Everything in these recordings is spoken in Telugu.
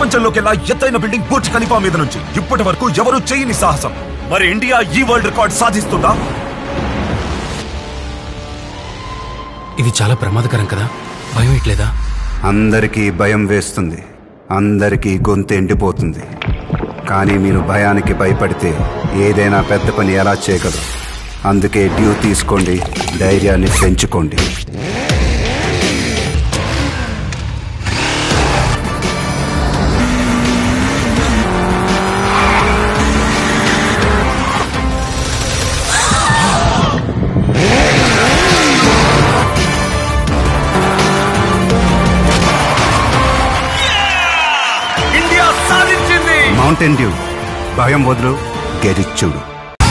ప్రపంచంలోకెల్లా ఎత్తైన బిల్డింగ్ బుర్జ్ ఖలీఫా మీద నుంచి ఇప్పటి వరకు ఎవరు చేయని సాహసం మరి ఇండియా ఈ వరల్డ్ రికార్డ్ సాధిస్తుందా ఇది చాలా ప్రమాదకరం కదా భయం ఎట్లేదా అందరికీ భయం వేస్తుంది అందరికీ గొంతు ఎండిపోతుంది కానీ మీరు భయానికి భయపడితే ఏదైనా పెద్ద పని ఎలా చేయగలరు అందుకే డ్యూ తీసుకోండి ధైర్యాన్ని పెంచుకోండి ఇండియా సాధించింది మౌంటైన్ డ్యూ భయం వదులు గెరిచ్చుడు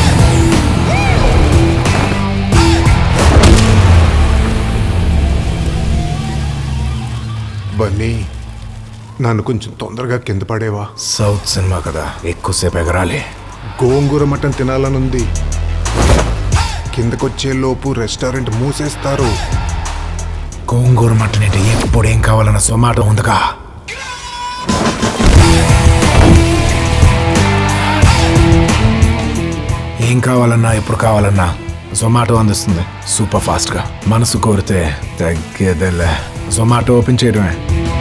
బన్నీ నన్ను కొంచెం తొందరగా కింద పడేవా సౌత్ సినిమా కదా ఎక్కువసేపు ఎగరాలి గోంగూర మటన్ తినాలనుంది కిందకొచ్చే లోపు రెస్టారెంట్ మూసేస్తారు గోంగూర మటన్ ఏంటి ఎప్పుడు ఏం కావాలన్న సొమాటో ఉందిగా ఏం కావాలన్నా ఎప్పుడు కావాలన్నా జొమాటో అందిస్తుంది సూపర్ ఫాస్ట్గా మనసు కోరితే తగ్గేదేలే జొమాటో ఓపెన్ చేయడమే